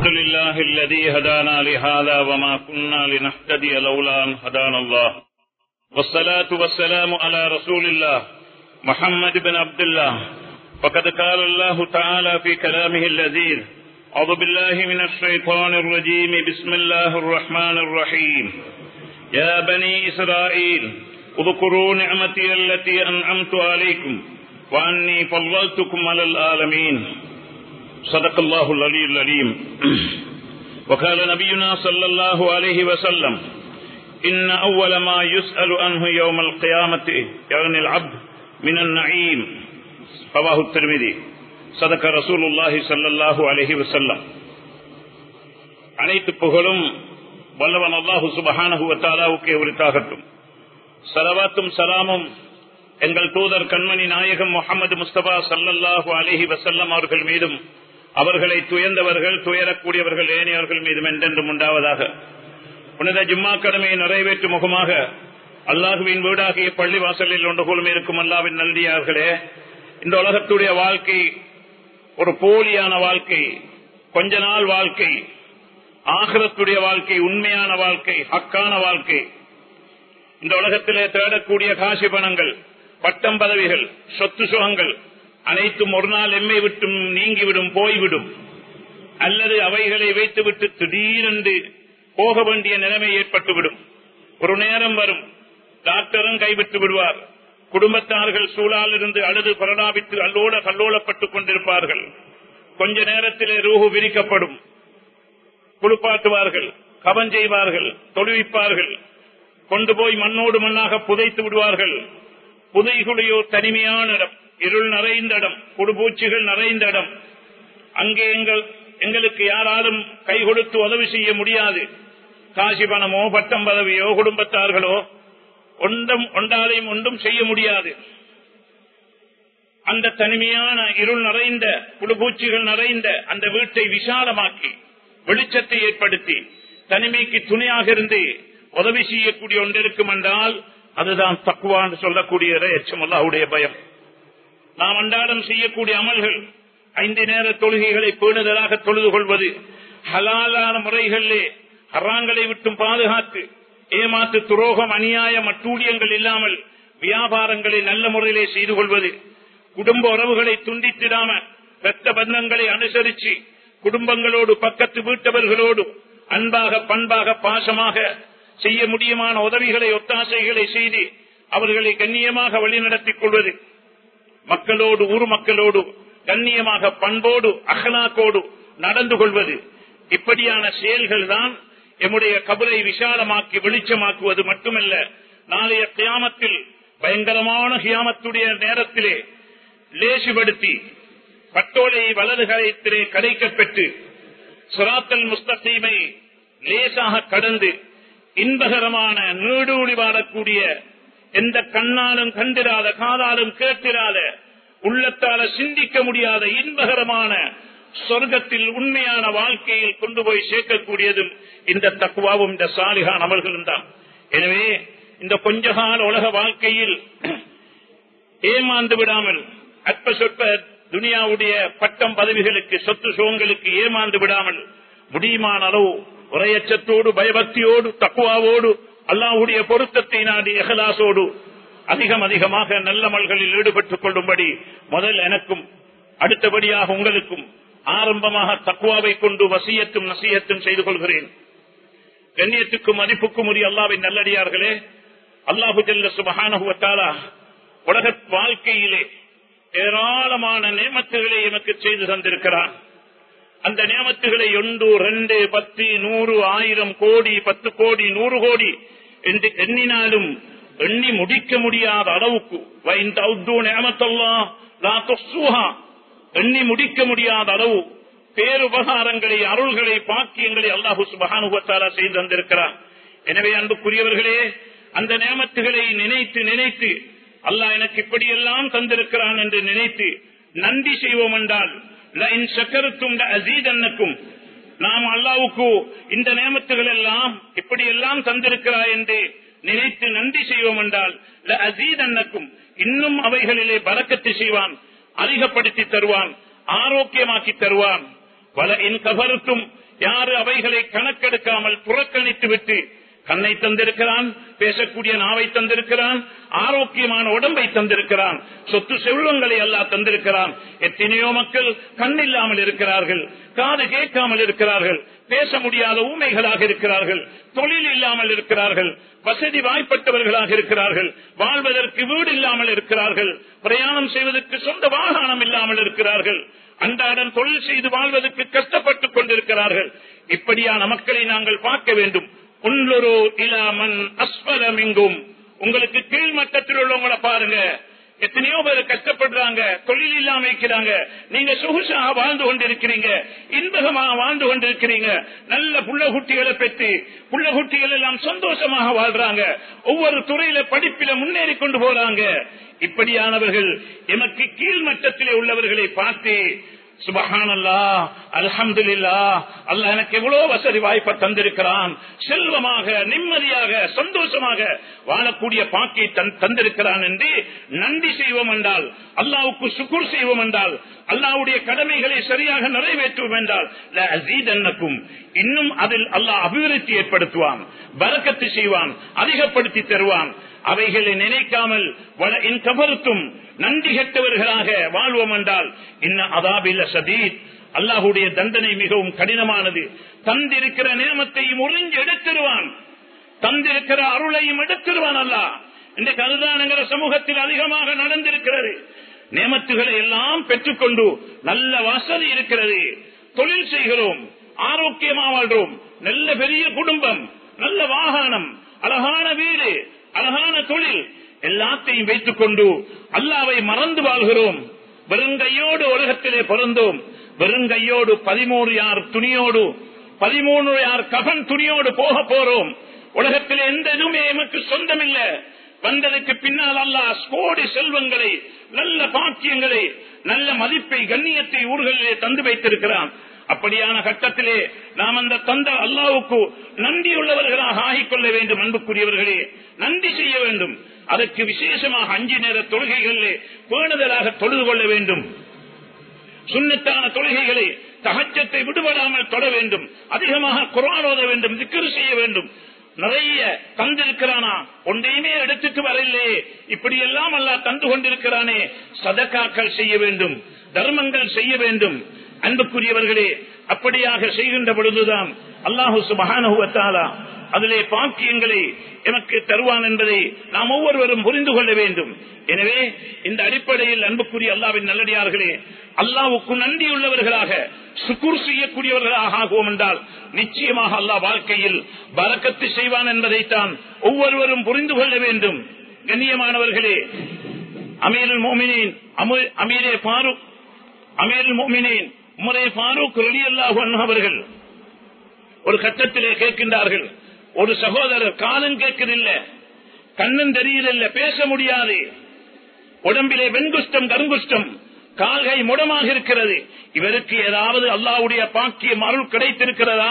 الحمد لله الذي هدانا لهذا وما كنا لنهتدي لولا أن هدانا الله والصلاة والسلام على رسول الله محمد بن عبد الله فقد قال الله تعالى في كلامه اللذيذ أعوذ بالله من الشيطان الرجيم بسم الله الرحمن الرحيم يا بني إسرائيل اذكروا نعمتي التي أنعمت عليكم وأني فضلتكم على العالمين صدق الله العلي العليم وقال نبينا صلى الله عليه وسلم إن أول ما يسأل عنه يوم القيامة يعني العبد من النعيم رواه الترمذي صدق رسول الله صلى الله عليه وسلم அனைத்து புகழும் வல்லவன் அல்லாஹு சுபஹானஹுவத்தாலாவுக்கே உரித்தாகட்டும் சலவாத்தும் சலாமும் எங்கள் தூதர் கண்மணி நாயகம் முகமது முஸ்தபா சல்லல்லாஹு அலிஹி வசல்லம் அவர்கள் மீதும் அவர்களை துயர்ந்தவர்கள் துயரக்கூடியவர்கள் ஏனையவர்கள் மீதும் என்றென்றும் உண்டாவதாக புனித ஜும்மா கடமையை நிறைவேற்றும் முகமாக அல்லாஹுவின் வீடாகிய பள்ளி வாசலில் ஒன்று போலும் இருக்கும் அல்லாவின் நல்லியார்களே இந்த உலகத்துடைய வாழ்க்கை ஒரு போலியான வாழ்க்கை கொஞ்ச நாள் வாழ்க்கை ஆகிரத்துடைய வாழ்க்கை உண்மையான வாழ்க்கை ஹக்கான வாழ்க்கை இந்த உலகத்திலே தேடக்கூடிய காசி பணங்கள் பட்டம் பதவிகள் சொத்து சுகங்கள் அனைத்தும் ஒரு நாள் எம்மை விட்டும் நீங்கிவிடும் போய்விடும் அல்லது அவைகளை வைத்துவிட்டு திடீரென்று போக வேண்டிய நிலைமை ஏற்பட்டுவிடும் ஒரு நேரம் வரும் டாக்டரும் கைவிட்டு விடுவார் குடும்பத்தார்கள் சூழால் இருந்து அழுது பரடாவித்து அல்லோட கல்லோலப்பட்டுக் கொண்டிருப்பார்கள் கொஞ்ச நேரத்திலே ரூஹு விரிக்கப்படும் குளிப்பாட்டுவார்கள் கவன் செய்வார்கள் தொழுவிப்பார்கள் கொண்டு போய் மண்ணோடு மண்ணாக புதைத்து விடுவார்கள் புதைகுடையோ தனிமையான இடம் இருள் நிறைந்த இடம் குடுபூச்சிகள் நிறைந்த இடம் அங்கே எங்கள் எங்களுக்கு யாராலும் கை கொடுத்து உதவி செய்ய முடியாது காசி பணமோ பட்டம் பதவியோ குடும்பத்தார்களோ ஒன்றும் ஒன்றாலையும் ஒன்றும் செய்ய முடியாது அந்த தனிமையான இருள் நிறைந்த குடுபூச்சிகள் நிறைந்த அந்த வீட்டை விசாலமாக்கி வெளிச்சத்தை ஏற்படுத்தி தனிமைக்கு துணையாக இருந்து உதவி செய்யக்கூடிய ஒன்று இருக்கும் என்றால் அதுதான் தக்குவான்னு சொல்லக்கூடிய எச்சமல்லாவுடைய பயம் நாம் அன்றாடம் செய்யக்கூடிய அமல்கள் ஐந்து நேர தொழுகைகளை பேணுதலாக தொழுது கொள்வது ஹலாலான முறைகளிலே ஹராங்களை விட்டும் பாதுகாத்து ஏமாத்து துரோகம் அநியாயம் அட்டூழியங்கள் இல்லாமல் வியாபாரங்களை நல்ல முறையிலே செய்து கொள்வது குடும்ப உறவுகளை துண்டித்திடாம ரத்த பந்தங்களை அனுசரிச்சு குடும்பங்களோடு பக்கத்து வீட்டவர்களோடு அன்பாக பண்பாக பாசமாக செய்ய முடியுமான உதவிகளை ஒத்தாசைகளை செய்து அவர்களை கண்ணியமாக வழிநடத்திக் கொள்வது மக்களோடு ஊர் மக்களோடு கண்ணியமாக பண்போடு அகலாக்கோடு நடந்து கொள்வது இப்படியான செயல்கள் தான் எம்முடைய கபரை விசாலமாக்கி வெளிச்சமாக்குவது மட்டுமல்ல நாளைய கியாமத்தில் பயங்கரமான கியாமத்துடைய நேரத்திலே லேசுபடுத்தி பட்டோலையை வலது கரைத்திலே கடைக்கப்பெற்று சுராத்தல் முஸ்தீமை லேசாக கடந்து இன்பகரமான நீடூழி வாழக்கூடிய எந்த கண்ணாலும் கண்டிராத காதாலும் கேட்டிராத உள்ளத்தால சிந்திக்க முடியாத இன்பகரமான சொர்க்கத்தில் உண்மையான வாழ்க்கையில் கொண்டு போய் சேர்க்கக்கூடியதும் இந்த தக்குவாவும் இந்த சாலிகான் அமல்களும் தான் எனவே இந்த கொஞ்ச கால உலக வாழ்க்கையில் ஏமாந்து விடாமல் அற்ப சொற்ப துனியாவுடைய பட்டம் பதவிகளுக்கு சொத்து சுகங்களுக்கு ஏமாந்து விடாமல் முடியுமான அளவு உரையச்சத்தோடு பயபக்தியோடு தக்குவாவோடு அல்லாவுடைய பொருத்தத்தை நாடி எகலாசோடு அதிகம் அதிகமாக நல்ல மல்களில் ஈடுபட்டுக் கொள்ளும்படி முதல் எனக்கும் அடுத்தபடியாக உங்களுக்கும் ஆரம்பமாக தக்குவாவை கொண்டு வசியத்தும் நசியத்தும் செய்து கொள்கிறேன் கண்ணியத்துக்கும் மதிப்புக்கும் உரிய அல்லாவின் நல்லடியார்களே அல்லாஹு ஜல்ல சுபஹானகுவத்தாலா உலக வாழ்க்கையிலே ஏராளமான நியமத்துகளை எமக்கு செய்து தந்திருக்கிறான் அந்த நியமத்துகளை ஒன்று ரெண்டு பத்து நூறு ஆயிரம் கோடி பத்து கோடி நூறு கோடி என்று எண்ணினாலும் எண்ணி முடிக்க முடியாத அளவுக்கு எண்ணி முடிக்க முடியாத அளவு பேருபகாரங்களை அருள்களை பாக்கியங்களை அல்லாஹு சுபகானுபத்தாலா செய்து தந்திருக்கிறார் எனவே அன்புக்குரியவர்களே அந்த நியமத்துகளை நினைத்து நினைத்து அல்லாஹ் எனக்கு இப்படியெல்லாம் தந்திருக்கிறான் என்று நினைத்து நன்றி செய்வோம் என்றால் அசீதன்னுக்கும் நாம் அல்லாவுக்கு இந்த நியமத்துகள் எல்லாம் இப்படியெல்லாம் தந்திருக்கிறாய் என்று நினைத்து நன்றி செய்வோம் என்றால் அசீதன்னுக்கும் இன்னும் அவைகளிலே பறக்கத்து செய்வான் அதிகப்படுத்தி தருவான் ஆரோக்கியமாக்கி தருவான் வல இன் கபருத்தும் யாரு அவைகளை கணக்கெடுக்காமல் புறக்கணித்து விட்டு கண்ணை தந்திருக்கிறான் பேசக்கூடிய நாவை தந்திருக்கிறான் ஆரோக்கியமான உடம்பை தந்திருக்கிறான் சொத்து செல்வங்களை எல்லாம் தந்திருக்கிறான் எத்தனையோ மக்கள் கண்ணில்லாமல் இருக்கிறார்கள் காது கேட்காமல் இருக்கிறார்கள் பேச முடியாத ஊமைகளாக இருக்கிறார்கள் தொழில் இல்லாமல் இருக்கிறார்கள் வசதி வாய்ப்பட்டவர்களாக இருக்கிறார்கள் வாழ்வதற்கு வீடு இல்லாமல் இருக்கிறார்கள் பிரயாணம் செய்வதற்கு சொந்த வாகனம் இல்லாமல் இருக்கிறார்கள் அன்றாடம் தொழில் செய்து வாழ்வதற்கு கஷ்டப்பட்டுக் கொண்டிருக்கிறார்கள் இப்படியான மக்களை நாங்கள் பார்க்க வேண்டும் உள்ளொரு இலாமன் அஸ்வலம் எங்கும் உங்களுக்கு கீழ்மட்டத்தில் உள்ளவங்களை பாருங்க எத்தனையோ பேர் கஷ்டப்படுறாங்க தொழில் இல்லாம இருக்கிறாங்க நீங்க சொகுசாக வாழ்ந்து கொண்டிருக்கிறீங்க இன்பகமாக வாழ்ந்து கொண்டிருக்கிறீங்க நல்ல புள்ள குட்டிகளை பெற்று புள்ள குட்டிகள் எல்லாம் சந்தோஷமாக வாழ்றாங்க ஒவ்வொரு துறையில படிப்பில முன்னேறி கொண்டு போறாங்க இப்படியானவர்கள் எமக்கு கீழ்மட்டத்திலே உள்ளவர்களை பார்த்து சுபஹானல்லா அல்ஹம்துலில்லா அல்லாஹ் எனக்கு எவ்வளவு வசதி வாய்ப்பை தந்திருக்கிறான் செல்வமாக நிம்மதியாக சந்தோஷமாக வாழக்கூடிய பாக்கை தந்திருக்கிறான் என்று நன்றி செய்வோம் என்றால் அல்லாவுக்கு சுக்குர் செய்வோம் என்றால் அல்லாவுடைய கடமைகளை சரியாக நிறைவேற்றுவோம் என்றால் அசீதன்னக்கும் இன்னும் அதில் அல்லாஹ் அபிவிருத்தி ஏற்படுத்துவான் பறக்கத்து செய்வான் அதிகப்படுத்தி தருவான் அவைகளை நினைக்காமல் கபருத்தும் நன்றி கெட்டவர்களாக வாழ்வோம் என்றால் இன்ன அதாபில்ல சதீத் அல்லாஹுடைய தண்டனை மிகவும் கடினமானது தந்திருக்கிற நியமத்தையும் உறிஞ்சு எடுத்துருவான் தந்திருக்கிற அருளையும் எடுத்துருவான் அல்ல இந்த கருதானங்கிற சமூகத்தில் அதிகமாக நடந்திருக்கிறது நியமத்துகளை எல்லாம் பெற்றுக்கொண்டு நல்ல வசதி இருக்கிறது தொழில் செய்கிறோம் ஆரோக்கியமா வாழ்றோம் நல்ல பெரிய குடும்பம் நல்ல வாகனம் அழகான வீடு அழகான தொழில் எல்லாத்தையும் வைத்துக் கொண்டு அல்லாவை மறந்து வாழ்கிறோம் வெறுங்கையோடு உலகத்திலே பிறந்தோம் வெறுங்கையோடு பதிமூணு யார் துணியோடு பதிமூணு யார் ககன் துணியோடு போக போறோம் உலகத்தில் எந்த இதுவுமே எமக்கு சொந்தமில்ல வந்ததுக்கு பின்னால் அல்லாஹ் கோடி செல்வங்களை நல்ல பாக்கியங்களை நல்ல மதிப்பை கண்ணியத்தை ஊர்களிலே தந்து வைத்திருக்கிறான் அப்படியான கட்டத்திலே நாம் அந்த தந்த அல்லாவுக்கு நன்றியுள்ளவர்களாக ஆகிக்கொள்ள வேண்டும் அன்புக்குரியவர்களே நன்றி செய்ய வேண்டும் அதற்கு விசேஷமாக அஞ்சு நேர தொழுகைகளிலே பேணுதலாக தொழுது கொள்ள வேண்டும் சுண்ணத்தான தொழுகைகளை தகச்சத்தை விடுபடாமல் தொட வேண்டும் அதிகமாக குரான் ஓத வேண்டும் திக்கரு செய்ய வேண்டும் நிறைய தந்திருக்கிறானா ஒன்றையுமே எடுத்துட்டு வரலே இப்படி எல்லாம் அல்ல தந்து கொண்டிருக்கிறானே சதக்காக்கள் செய்ய வேண்டும் தர்மங்கள் செய்ய வேண்டும் அன்புக்குரியவர்களே அப்படியாக செய்கின்ற பொழுதுதான் அல்லாஹு சுபகானுவத்தாலா அதிலே பாக்கியங்களை எமக்கு தருவான் என்பதை நாம் ஒவ்வொருவரும் புரிந்து கொள்ள வேண்டும் எனவே இந்த அடிப்படையில் அன்புக்குரிய அல்லாவின் நல்லடியார்களே அல்லாவுக்கு நன்றியுள்ளவர்களாக சுக்குர் செய்யக்கூடியவர்களாக ஆகுவோம் என்றால் நிச்சயமாக அல்லாஹ் வாழ்க்கையில் பறக்கத்து செய்வான் என்பதைத்தான் ஒவ்வொருவரும் புரிந்து கொள்ள வேண்டும் கண்ணியமானவர்களே அமீருல் மோமினின் அமீரே பாரூக் அமீருல் மோமினின் உமரே பாரூக் ரலி அல்லாஹு அவர்கள் ஒரு கட்டத்திலே கேட்கின்றார்கள் ஒரு சகோதரர் காலம் கேட்கிறதில்ல கண்ணன் தெரியல பேச முடியாது உடம்பிலே வெண்குஷ்டம் கருங்குஷ்டம் கால்கை முடமாக இருக்கிறது இவருக்கு ஏதாவது அல்லாவுடைய பாக்கியம் அருள் கிடைத்திருக்கிறதா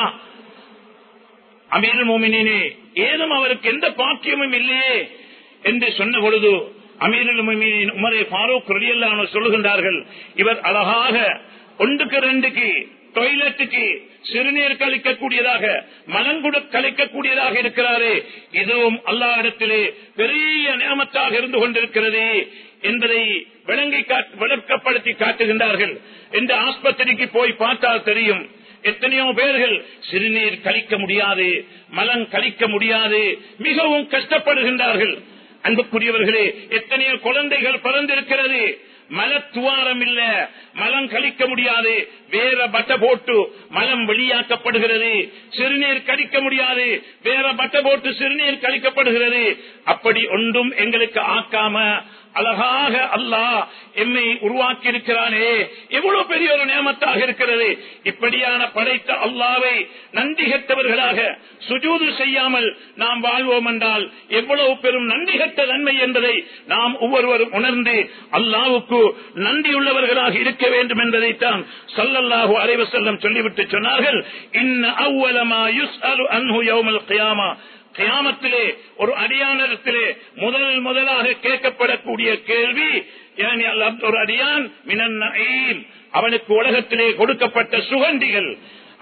அமீர் மோமினே ஏதும் அவருக்கு எந்த பாக்கியமும் இல்லையே என்று சொன்ன பொழுது அமீருல் உமரே பாரூக் ரலியல்லான சொல்லுகின்றார்கள் இவர் அழகாக ஒன்றுக்கு ரெண்டுக்கு டொய்லெட்டுக்கு சிறுநீர் கழிக்கக்கூடியதாக மலங்குட கழிக்கக்கூடியதாக இருக்கிறாரே இதுவும் அல்லா இடத்திலே பெரிய நியமத்தாக இருந்து கொண்டிருக்கிறது என்பதை விளங்கி விளக்கப்படுத்தி காட்டுகின்றார்கள் இந்த ஆஸ்பத்திரிக்கு போய் பார்த்தால் தெரியும் எத்தனையோ பேர்கள் சிறுநீர் கழிக்க முடியாது மலம் கழிக்க முடியாது மிகவும் கஷ்டப்படுகின்றார்கள் அன்புக்குரியவர்களே எத்தனையோ குழந்தைகள் பிறந்திருக்கிறது மலத்துவாரம் இல்ல மலம் கழிக்க முடியாது வேற பட்ட போட்டு மலம் வெளியாக்கப்படுகிறது சிறுநீர் கழிக்க முடியாது வேற பட்ட போட்டு சிறுநீர் கழிக்கப்படுகிறது அப்படி ஒன்றும் எங்களுக்கு ஆக்காம அழகாக அல்லாஹ் எம்மை உருவாக்கி இருக்கிறானே எவ்வளவு பெரிய ஒரு நியமத்தாக இருக்கிறது இப்படியான படைத்த அல்லாவை நன்றி கெட்டவர்களாக சுஜூது செய்யாமல் நாம் வாழ்வோம் என்றால் எவ்வளவு பெரும் நன்றி கெட்ட நன்மை என்பதை நாம் ஒவ்வொருவரும் உணர்ந்து அல்லாவுக்கு நன்றியுள்ளவர்களாக இருக்க வேண்டும் என்பதைத்தான் சல்லல்லாஹு அலைவ செல்லம் சொல்லிவிட்டு சொன்னார்கள் இன்ன அவ்வளமா யுஸ் அலு அன்ஹு யௌமல் கியாமா கியாமத்திலே ஒரு அடியானத்திலே முதல் முதலாக கேட்கப்படக்கூடிய கேள்வி ஒரு அடியான் மினன் அவனுக்கு உலகத்திலே கொடுக்கப்பட்ட சுகண்டிகள்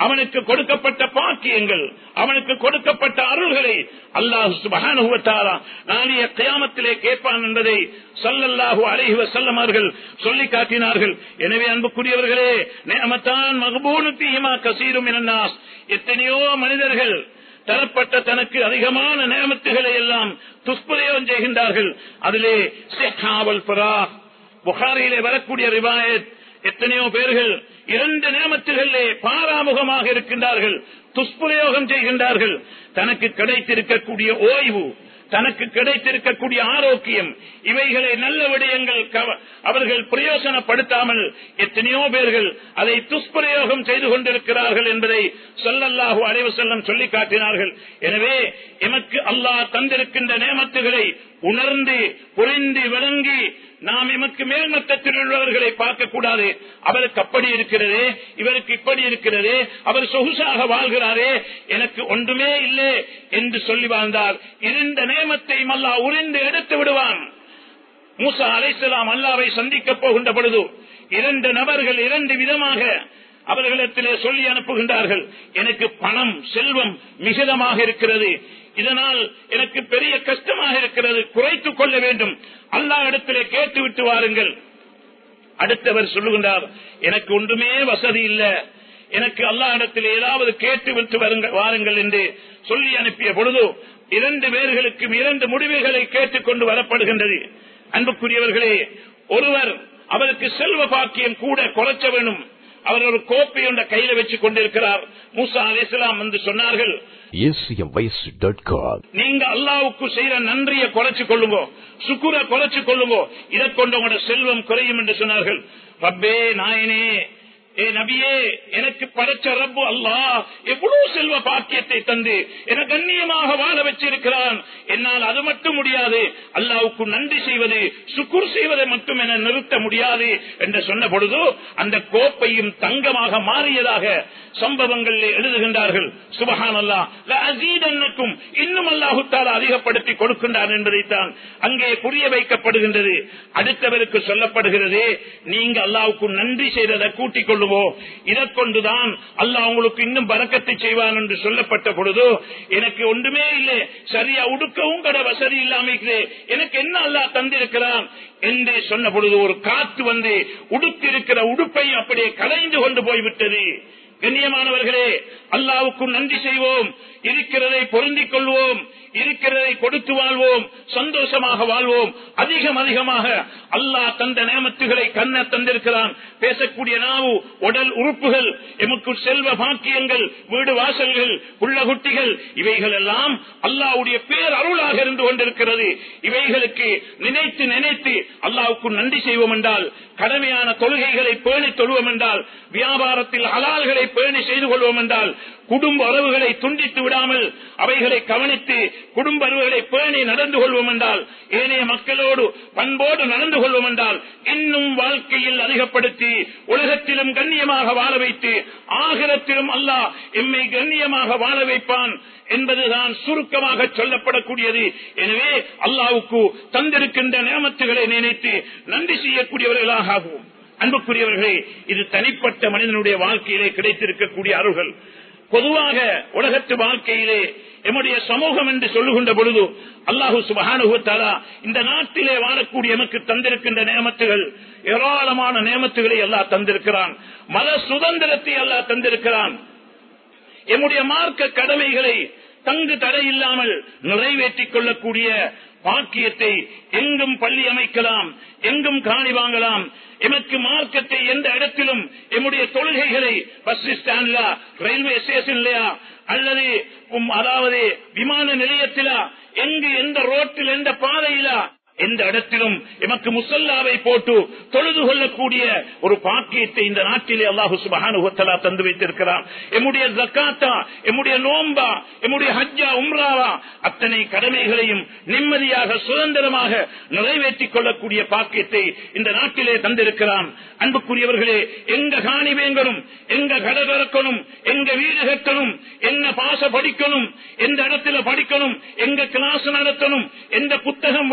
அவனுக்கு கொடுக்கப்பட்ட பாக்கியங்கள் அவனுக்கு கொடுக்கப்பட்ட அருள்களை அல்லாஹு சுபகானுவத்தாரா நாளைய கியாமத்திலே கேட்பான் என்பதை சல்லல்லாஹு அலைஹி வஸல்லம் அவர்கள் சொல்லி காட்டினார்கள் எனவே அன்புக்குரியவர்களே நேமத்தான் மகபூனுத்தியமா கசீரும் என்னாஸ் எத்தனையோ மனிதர்கள் தரப்பட்ட தனக்கு அதிகமான நேமத்துகளை எல்லாம் துஷ்பிரயோகம் செய்கின்றார்கள் அதிலே ஷேகாவல் பரா புகாரியிலே வரக்கூடிய ரிவாயத் எத்தனையோ பேர்கள் இரண்டு நியமத்துகளிலே பாராமுகமாக இருக்கின்றார்கள் துஷ்பிரயோகம் செய்கின்றார்கள் தனக்கு கிடைத்திருக்கக்கூடிய ஓய்வு தனக்கு கிடைத்திருக்கக்கூடிய ஆரோக்கியம் இவைகளை நல்ல விடயங்கள் கவ- அவர்கள் பிரயோசனப்படுத்தாமல் எத்தனையோ பேர்கள் அதை துஷ்பிரயோகம் செய்து கொண்டிருக்கிறார்கள் என்பதை சொல்லல்லாஹு அலைவு செல்லம் சொல்லி காட்டினார்கள் எனவே எமக்கு அல்லாஹ் தந்திருக்கின்ற நேமத்துகளை உணர்ந்து புரிந்து விளங்கி நாம் எமக்கு மேல்மட்டத்தில் உள்ளவர்களை பார்க்க கூடாது அவருக்கு அப்படி இருக்கிறதே இவருக்கு இப்படி இருக்கிறதே அவர் சொகுசாக வாழ்கிறாரே எனக்கு ஒன்றுமே இல்லை என்று சொல்லி வாழ்ந்தார் இருந்த நேமத்தையும் அல்லாஹ் உறிந்து எடுத்து விடுவான் மூசா அலைசலாம் அல்லாவை சந்திக்க போகின்ற பொழுது இரண்டு நபர்கள் இரண்டு விதமாக அவர்களிடத்திலே சொல்லி அனுப்புகின்றார்கள் எனக்கு பணம் செல்வம் மிகுதமாக இருக்கிறது இதனால் எனக்கு பெரிய கஷ்டமாக இருக்கிறது குறைத்துக் கொள்ள வேண்டும் அல்லா இடத்திலே கேட்டுவிட்டு வாருங்கள் அடுத்தவர் சொல்லுகின்றார் எனக்கு ஒன்றுமே வசதி இல்ல எனக்கு அல்லா இடத்தில் ஏதாவது கேட்டு விட்டு வருங்க- வாருங்கள் என்று சொல்லி அனுப்பிய பொழுது இரண்டு பேர்களுக்கும் இரண்டு முடிவுகளை கேட்டுக்கொண்டு வரப்படுகின்றது அன்புக்குரியவர்களே ஒருவர் அவருக்கு செல்வ பாக்கியம் கூட குறைச்ச வேணும் அவர் ஒரு கோப்பை ஒன்ற கையில வச்சுக் கொண்டிருக்கிறார் மூசா அலிஸ்லாம் வந்து சொன்னார்கள் acmvoice.com. நீங்க அல்லாவுக்கு செய்யற நன்றியை குறைச்சு கொள்ளுங்க சுக்குர குறைச்சு கொள்ளுங்க இதை கொண்டு உங்களோட செல்வம் குறையும் என்று சொன்னார்கள் ரப்பே நாயனே ஏ நபியே எனக்கு படைச்ச ரப்பு அல்லாஹ் எவ்வளவு செல்வ பாக்கியத்தை தந்து என கண்ணியமாக வாழ வச்சிருக்கிறான் என்னால் அது மட்டும் முடியாது அல்லாவுக்கு நன்றி செய்வது சுக்குர் செய்வதை மட்டும் என நிறுத்த முடியாது என்று சொன்ன பொழுது அந்த கோப்பையும் தங்கமாக மாறியதாக சம்பவங்கள் எழுதுகின்றார்கள் சுபஹான் அல்லா அசீதன்னுக்கும் இன்னும் அல்லாஹு தாலா அதிகப்படுத்தி கொடுக்கின்றார் என்பதைத்தான் அங்கே புரிய வைக்கப்படுகின்றது அடுத்தவருக்கு சொல்லப்படுகிறது நீங்க அல்லாவுக்கு நன்றி செய்ததை கூட்டிக் கொள்ளுவோ இதை கொண்டுதான் அல்லாஹ் உங்களுக்கு இன்னும் பறக்கத்தை செய்வான் என்று சொல்லப்பட்ட பொழுது எனக்கு ஒன்றுமே இல்லை சரியா உடுக்கவும் கடை வசதி இல்லாம இருக்குது. எனக்கு என்ன அல்லாஹ் தந்திருக்கிறான் என்று சொன்ன பொழுது ஒரு காத்து வந்து உடுத்திருக்கிற உடுப்பை அப்படியே கலைந்து கொண்டு போய்விட்டது கண்ணியமானவர்களே அல்லாவுக்கும் நன்றி செய்வோம் இருக்கிறதை பொருந்திக் கொள்வோம் இருக்கிறதை கொடுத்து வாழ்வோம் சந்தோஷமாக வாழ்வோம் அதிகம் அதிகமாக அல்லாஹ் தந்த நேமத்துகளை கண்ண தந்திருக்கிறான் பேசக்கூடிய நாவு உடல் உறுப்புகள் எமக்கு செல்வ பாக்கியங்கள் வீடு வாசல்கள் உள்ள குட்டிகள் இவைகள் எல்லாம் அல்லாவுடைய பேர் அருளாக இருந்து கொண்டிருக்கிறது இவைகளுக்கு நினைத்து நினைத்து அல்லாவுக்கு நன்றி செய்வோம் என்றால் கடமையான தொழுகைகளை பேணி தொழுவோம் என்றால் வியாபாரத்தில் ஹலால்களை பேணி செய்து கொள்வோம் என்றால் குடும்ப உறவுகளை துண்டித்து விடாமல் அவைகளை கவனித்து குடும்ப உறவுகளை பேணி நடந்து கொள்வோம் என்றால் ஏனைய மக்களோடு பண்போடு நடந்து கொள்வோம் என்றால் இன்னும் வாழ்க்கையில் அதிகப்படுத்தி உலகத்திலும் கண்ணியமாக வாழ வைத்து ஆகிரத்திலும் அல்லாஹ் எம்மை கண்ணியமாக வாழ வைப்பான் என்பதுதான் சுருக்கமாக சொல்லப்படக்கூடியது எனவே அல்லாவுக்கு தந்திருக்கின்ற நியமத்துகளை நினைத்து நன்றி செய்யக்கூடியவர்களாக ஆகுவோம் அன்புக்குரியவர்களே இது தனிப்பட்ட மனிதனுடைய வாழ்க்கையிலே கிடைத்திருக்கக்கூடிய அருள்கள் பொதுவாக உலகத்து வாழ்க்கையிலே எம்முடைய சமூகம் என்று சொல்லுகின்ற பொழுது அல்லாஹு சுபகானுகுத்தாரா இந்த நாட்டிலே வாழக்கூடிய எமக்கு தந்திருக்கின்ற நியமத்துகள் ஏராளமான நியமத்துகளை எல்லாம் தந்திருக்கிறான் மத சுதந்திரத்தை எல்லாம் தந்திருக்கிறான் எம்முடைய மார்க்க கடமைகளை தங்கு தடை இல்லாமல் நிறைவேற்றிக் கொள்ளக்கூடிய பாக்கியத்தை எங்கும் பள்ளி அமைக்கலாம் எங்கும் காணி வாங்கலாம் எமக்கு மார்க்கத்தை எந்த இடத்திலும் எம்முடைய தொழுகைகளை பஸ் ஸ்டாண்ட்ல ரயில்வே ஸ்டேஷன்லயா அல்லது உம், அதாவது விமான நிலையத்திலா எங்கு எந்த ரோட்டில் எந்த பாதையிலா எந்த இடத்திலும் எமக்கு முசல்லாவை போட்டு தொழுது கொள்ளக்கூடிய ஒரு பாக்கியத்தை இந்த நாட்டிலே அல்லாஹு சுபஹானுவத்தலா தந்து வைத்திருக்கிறான் எம்முடைய ஜக்காத்தா எம்முடைய நோம்பா எம்முடைய ஹஜ்ஜா உம்ராவா அத்தனை கடமைகளையும் நிம்மதியாக சுதந்திரமாக நிறைவேற்றிக் கொள்ளக்கூடிய பாக்கியத்தை இந்த நாட்டிலே தந்திருக்கிறான் அன்புக்குரியவர்களே எங்க காணி வேங்கணும் எங்க கடை திறக்கணும் எங்க வீடு கட்டணும் என்ன பாச படிக்கணும் எந்த இடத்துல படிக்கணும் எங்க கிளாஸ் நடத்தணும் எந்த புத்தகம் வெளியிடணும்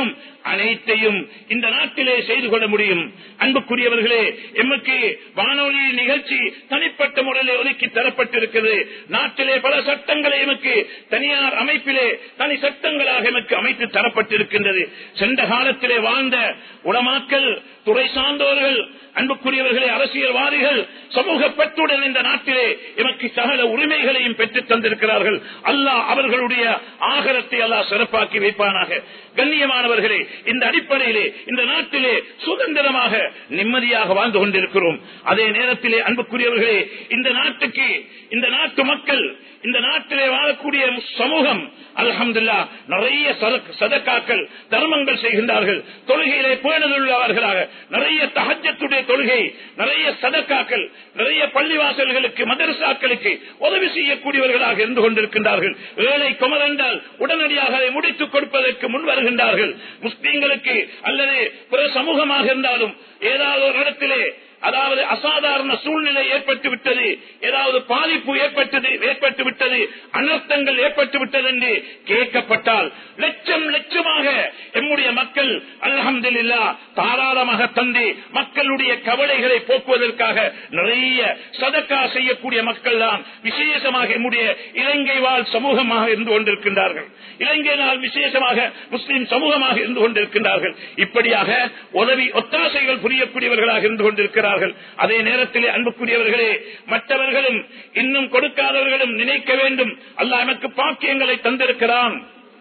நினைக்கிறோம் அனைத்தையும் இந்த நாட்டிலே செய்து கொள்ள முடியும் அன்புக்குரியவர்களே எமக்கு வானொலி நிகழ்ச்சி தனிப்பட்ட முறையில் ஒதுக்கி தரப்பட்டிருக்கிறது நாட்டிலே பல சட்டங்களை எமக்கு தனியார் அமைப்பிலே தனி சட்டங்களாக எமக்கு அமைத்து தரப்பட்டிருக்கின்றது சென்ற காலத்திலே வாழ்ந்த உடமாக்கல் துறை சார்ந்தவர்கள் அன்புக்குரியவர்களே அரசியல்வாதிகள் சமூக பற்றுடன் இந்த நாட்டிலே எமக்கு சகல உரிமைகளையும் பெற்றுத் தந்திருக்கிறார்கள் அல்லாஹ் அவர்களுடைய ஆகரத்தை அல்லாஹ் சிறப்பாக்கி வைப்பானாக கண்ணியமானவர்களே இந்த அடிப்படையிலே இந்த நாட்டிலே சுதந்திரமாக நிம்மதியாக வாழ்ந்து கொண்டிருக்கிறோம் அதே நேரத்திலே அன்புக்குரியவர்களே இந்த நாட்டுக்கு இந்த நாட்டு மக்கள் இந்த நாட்டிலே வாழக்கூடிய சமூகம் அல்ஹம்துல்லா நிறைய சதக்- சதக்காக்கள் தர்மங்கள் செய்கின்றார்கள் தொழுகையிலே பேணுதலுள்ளவர்களாக நிறைய தஹஜத்துடைய தொழுகை நிறைய சதக்காக்கள் நிறைய பள்ளிவாசல்களுக்கு மதரசாக்களுக்கு உதவி செய்யக்கூடியவர்களாக இருந்து கொண்டிருக்கின்றார்கள் ஏழை குமரண்டால் உடனடியாக அதை முடித்துக் கொடுப்பதற்கு முன் வருகின்றார்கள் முஸ்லீம்களுக்கு அல்லது பிற சமூகமாக இருந்தாலும் ஏதாவது ஒரு இடத்திலே அதாவது அசாதாரண சூழ்நிலை ஏற்பட்டு விட்டது ஏதாவது பாதிப்பு ஏற்பட்டது ஏற்பட்டு விட்டது அனர்த்தங்கள் ஏற்பட்டு விட்டது என்று கேட்கப்பட்டால் லட்சம் லட்சமாக எம்முடைய மக்கள் அல்ஹம்துலில்லா தாராளமாக தந்து மக்களுடைய கவலைகளை போக்குவதற்காக நிறைய சதக்கா செய்யக்கூடிய மக்கள் தான் விசேஷமாக எம்முடைய இலங்கை வாழ் சமூகமாக இருந்து கொண்டிருக்கின்றார்கள் இலங்கை நாள் விசேஷமாக முஸ்லிம் சமூகமாக இருந்து கொண்டிருக்கின்றார்கள் இப்படியாக உதவி ஒத்தாசைகள் புரியக்கூடியவர்களாக இருந்து கொண்டிருக்கிறார்கள் அதே நேரத்திலே அன்புக்குரியவர்களே மற்றவர்களும் இன்னும் கொடுக்காதவர்களும் நினைக்க வேண்டும் அல்லாஹ் எனக்கு பாக்கியங்களை தந்திருக்கிறான்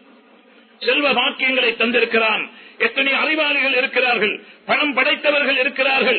செல்வ பாக்கியங்களை தந்திருக்கிறான் எத்தனை அறிவாளிகள் இருக்கிறார்கள் பணம் படைத்தவர்கள் இருக்கிறார்கள்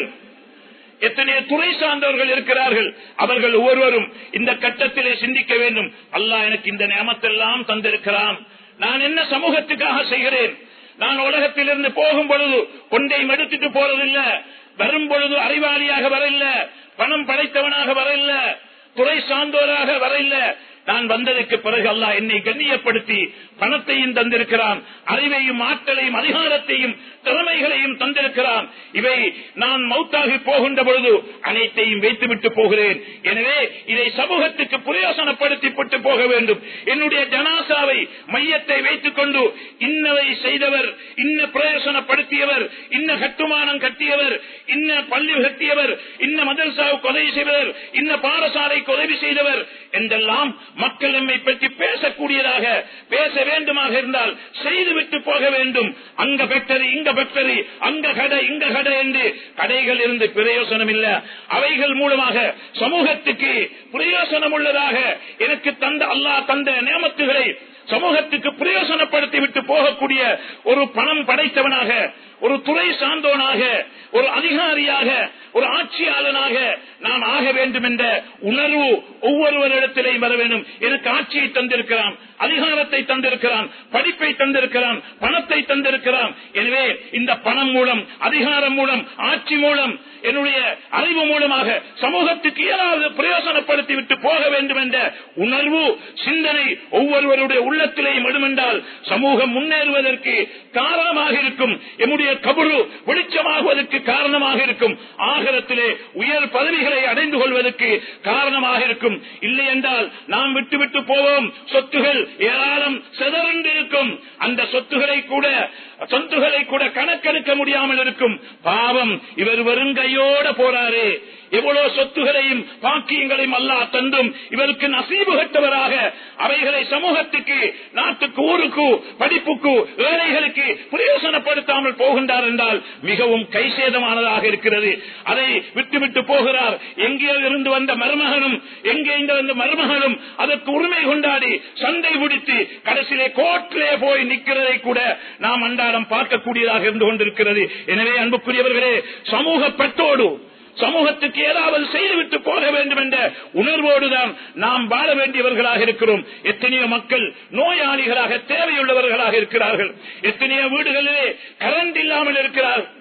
எத்தனை துறை சார்ந்தவர்கள் இருக்கிறார்கள் அவர்கள் ஒவ்வொருவரும் இந்த கட்டத்திலே சிந்திக்க வேண்டும் அல்லாஹ் எனக்கு இந்த நியமத்தெல்லாம் தந்திருக்கிறான் நான் என்ன சமூகத்துக்காக செய்கிறேன் நான் உலகத்திலிருந்து போகும் பொழுது கொண்டையும் எடுத்துட்டு போறதில்ல வரும் பொழுது அறிவாளியாக வரல பணம் படைத்தவனாக வரல துறை சார்ந்தோராக வரல நான் வந்ததற்கு பிறகு அல்லாஹ் என்னை கண்ணியப்படுத்தி பணத்தையும் தந்திருக்கிறான் அறிவையும் ஆற்றலையும் அதிகாரத்தையும் திறமைகளையும் தந்திருக்கிறான் இவை நான் மௌத்தாகி போகின்ற பொழுது அனைத்தையும் வைத்துவிட்டு போகிறேன் எனவே இதை சமூகத்துக்கு பிரயோசனப்படுத்தி விட்டு போக வேண்டும் என்னுடைய ஜனாசாவை மையத்தை வைத்துக் கொண்டு இன்னவை செய்தவர் இன்ன பிரயோசனப்படுத்தியவர் இன்ன கட்டுமானம் கட்டியவர் இன்ன பள்ளி கட்டியவர் இன்ன மதரசாவுக்கு உதவி செய்தவர் இன்ன பாடசாலைக்கு உதவி செய்தவர் என்றெல்லாம் மக்கள் நம்மை பற்றி பேசக்கூடியதாக பேச வேண்டுமாக இருந்தால் செய்துவிட்டு போக வேண்டும் அங்க பெற்றரி இங்க பெற்றரி அங்க கடை இங்க கடை என்று கடைகள் இருந்து பிரயோசனம் இல்ல அவைகள் மூலமாக சமூகத்துக்கு பிரயோசனம் உள்ளதாக எனக்கு தந்த அல்லாஹ் தந்த நியமத்துகளை சமூகத்துக்கு பிரயோசனப்படுத்தி விட்டு போகக்கூடிய ஒரு பணம் படைத்தவனாக ஒரு துறை சார்ந்தவனாக ஒரு அதிகாரியாக ஒரு ஆட்சியாளனாக நான் ஆக வேண்டும் என்ற உணர்வு ஒவ்வொருவரிடத்திலேயும் வர வேண்டும் எனக்கு ஆட்சியை தந்திருக்கிறான் அதிகாரத்தை தந்திருக்கிறான் படிப்பை தந்திருக்கிறான் பணத்தை தந்திருக்கிறான் எனவே இந்த பணம் மூலம் அதிகாரம் மூலம் ஆட்சி மூலம் என்னுடைய அறிவு மூலமாக சமூகத்துக்கு ஏதாவது பிரயோசனப்படுத்தி விட்டு போக வேண்டும் என்ற உணர்வு சிந்தனை ஒவ்வொருவருடைய உள்ளத்திலேயும் எடுமென்றால் சமூகம் முன்னேறுவதற்கு காரணமாக இருக்கும் எம்முடைய கபுரு வெளிச்சமாகுவதற்கு காரணமாக இருக்கும் ஆகரத்திலே உயர் பதவிகளை அடைந்து கொள்வதற்கு காரணமாக இருக்கும் இல்லை என்றால் நாம் விட்டு விட்டு போவோம் சொத்துகள் ஏராளம் சிதறண்டு இருக்கும் அந்த சொத்துகளை கூட சொத்துகளை கூட கணக்கெடுக்க முடியாமல் இருக்கும் பாவம் இவர் வெறும் கையோட போறாரு எவ்வளவு சொத்துகளையும் பாக்கியங்களையும் அல்லா தந்தும் இவருக்கு நசீபு கட்டவராக அவைகளை சமூகத்துக்கு நாட்டுக்கு ஊருக்கு படிப்புக்கு ஏழைகளுக்கு பிரயோசனப்படுத்தாமல் போகின்றார் என்றால் மிகவும் கைசேதமானதாக இருக்கிறது அதை விட்டுவிட்டு போகிறார் எங்கே இருந்து வந்த மருமகனும் எங்கே இருந்து வந்த மருமகனும் அதற்கு உரிமை கொண்டாடி சண்டை பிடித்து கடைசியிலே கோட்டிலே போய் நிற்கிறதை கூட நாம் அன்றாடம் பார்க்கக்கூடியதாக இருந்து கொண்டிருக்கிறது எனவே அன்புக்குரியவர்களே சமூக பட்டோடு சமூகத்துக்கு ஏதாவது செய்துவிட்டு போக வேண்டும் என்ற உணர்வோடுதான் நாம் வாழ வேண்டியவர்களாக இருக்கிறோம் எத்தனையோ மக்கள் நோயாளிகளாக தேவையுள்ளவர்களாக இருக்கிறார்கள் எத்தனையோ வீடுகளிலே கரண்ட் இல்லாமல் இருக்கிறார்